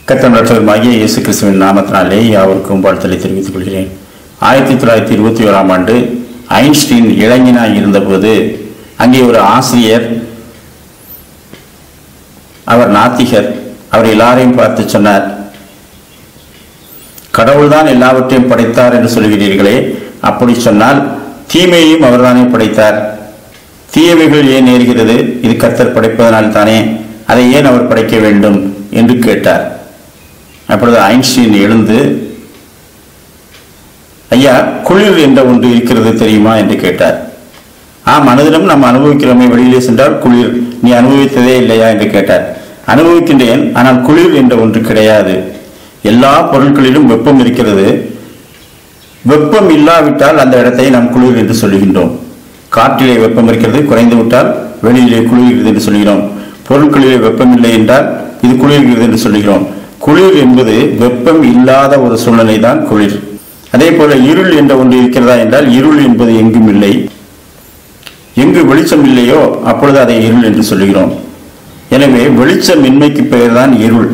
கத்தமற்றவருமாகிய இயேசு கிறிஸ்துவின் நாமத்தினாலே யாவருக்கும் வாழ்த்தலை தெரிவித்துக் கொள்கிறேன் ஆயிரத்தி தொள்ளாயிரத்தி இருபத்தி ஓராம் ஆண்டு ஐன்ஸ்டீன் இளைஞனாய் இருந்தபோது அங்கே ஒரு ஆசிரியர் அவர் நாத்திகர் அவர் எல்லாரையும் பார்த்து சொன்னார் கடவுள்தான் எல்லாவற்றையும் படைத்தார் என்று சொல்கிறீர்களே அப்படி சொன்னால் தீமையையும் அவர்தானே படைத்தார் தீயவைகள் ஏன் நேர்கிறது இது கர்த்தர் படைப்பதனால் தானே அதை ஏன் அவர் படைக்க வேண்டும் என்று கேட்டார் அப்பொழுது ஐன்ஸ்டீன் எழுந்து ஐயா குளிர் என்ற ஒன்று இருக்கிறது தெரியுமா என்று கேட்டார் ஆம் மனதிலும் நாம் அனுபவிக்கிறோமே வெளியிலே சென்றால் குளிர் நீ அனுபவித்ததே இல்லையா என்று கேட்டார் அனுபவிக்கின்றேன் ஆனால் குளிர் என்ற ஒன்று கிடையாது எல்லா பொருட்களிலும் வெப்பம் இருக்கிறது வெப்பம் இல்லாவிட்டால் அந்த இடத்தை நாம் குளிர் என்று சொல்லுகின்றோம் காற்றிலே வெப்பம் இருக்கிறது குறைந்து விட்டால் வெளியிலே குளிர்கிறது என்று சொல்கிறோம் பொருட்களிலே வெப்பம் இல்லை என்றால் இது குளிர்கிறது என்று சொல்கிறோம் குளிர் என்பது வெப்பம் இல்லாத ஒரு சூழ்நிலை தான் குளிர் அதே போல இருள் என்ற ஒன்று இருக்கிறதா என்றால் இருள் என்பது எங்கும் இல்லை எங்கு வெளிச்சம் இல்லையோ அப்பொழுது அதை இருள் என்று சொல்கிறோம் எனவே வெளிச்சமின்மைக்கு பெயர்தான் இருள்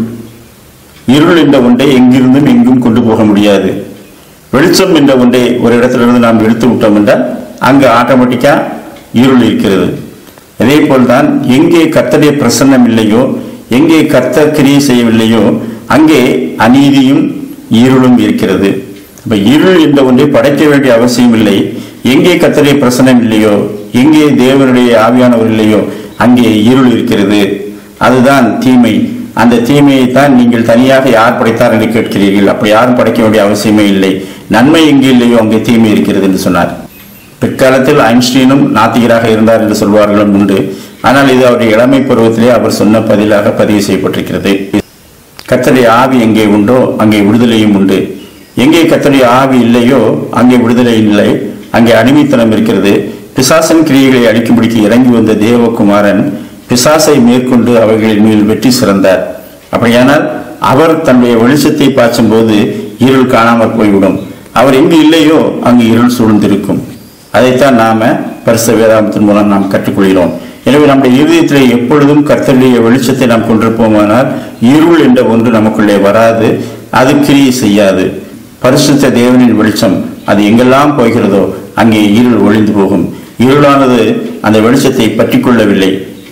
இருள் என்ற ஒன்றை எங்கிருந்தும் எங்கும் கொண்டு போக முடியாது வெளிச்சம் என்ற ஒன்றை ஒரு இடத்திலிருந்து நாம் எடுத்து விட்டோம் என்றால் அங்கு ஆட்டோமேட்டிக்கா இருள் இருக்கிறது அதே போல்தான் எங்கே கர்த்தருடைய பிரசன்னம் இல்லையோ எங்கே கர்த்தர் கிரியை செய்யவில்லையோ அங்கே அநீதியும் இருளும் இருக்கிறது அப்ப இருள் என்ற ஒன்றை படைக்க வேண்டிய அவசியம் இல்லை எங்கே கர்த்தருடைய பிரசன்னம் இல்லையோ எங்கே தேவனுடைய ஆவியானவர் இல்லையோ அங்கே இருள் இருக்கிறது அதுதான் தீமை அந்த தீமையை தான் நீங்கள் தனியாக யார் படைத்தார் என்று கேட்கிறீர்கள் அப்படி யாரும் படைக்க வேண்டிய அவசியமே இல்லை நன்மை எங்கே இல்லையோ அங்கே தீமை இருக்கிறது என்று சொன்னார் பிற்காலத்தில் ஐன்ஸ்டீனும் நாத்திகராக இருந்தார் என்று சொல்வார்களும் உண்டு ஆனால் இது அவருடைய இளமை பருவத்திலே அவர் சொன்ன பதிலாக பதிவு செய்யப்பட்டிருக்கிறது கத்தடைய ஆவி எங்கே உண்டோ அங்கே விடுதலையும் உண்டு எங்கே கத்தடைய ஆவி இல்லையோ அங்கே விடுதலை இல்லை அங்கே அடிமைத்தனம் இருக்கிறது பிசாசன் கிரியைகளை அடிக்கும்படிக்கு இறங்கி வந்த தேவகுமாரன் பிசாசை மேற்கொண்டு அவைகளின் மேல் வெற்றி சிறந்தார் அப்படியானால் அவர் தன்னுடைய வெளிச்சத்தை பாய்ச்சும் போது இருள் காணாமற் போய்விடும் அவர் எங்கு இல்லையோ அங்கு இருள் சூழ்ந்திருக்கும் அதைத்தான் நாம பரிசு வேதாந்தத்தின் மூலம் நாம் கற்றுக்கொள்கிறோம் எனவே நம்முடைய இருதயத்திலே எப்பொழுதும் கர்த்தருடைய வெளிச்சத்தை நாம் கொண்டிருப்போமானால் இருள் என்ற ஒன்று நமக்குள்ளே வராது அது கிரியை செய்யாது பரிசுத்த தேவனின் வெளிச்சம் அது எங்கெல்லாம் போகிறதோ அங்கே இருள் ஒளிந்து போகும் இருளானது அந்த வெளிச்சத்தை பற்றி கொள்ளவில்லை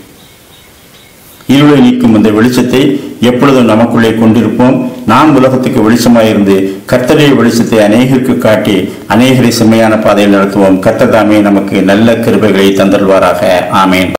இருளை நீக்கும் அந்த வெளிச்சத்தை எப்பொழுதும் நமக்குள்ளே கொண்டிருப்போம் நாம் உலகத்துக்கு வெளிச்சமாயிருந்து கர்த்தருடைய வெளிச்சத்தை அநேகருக்கு காட்டி அநேகரை செம்மையான பாதையில் நடத்துவோம் கர்த்தர் தாமே நமக்கு நல்ல கிருபைகளை தந்தல்வாராக ஆமேன்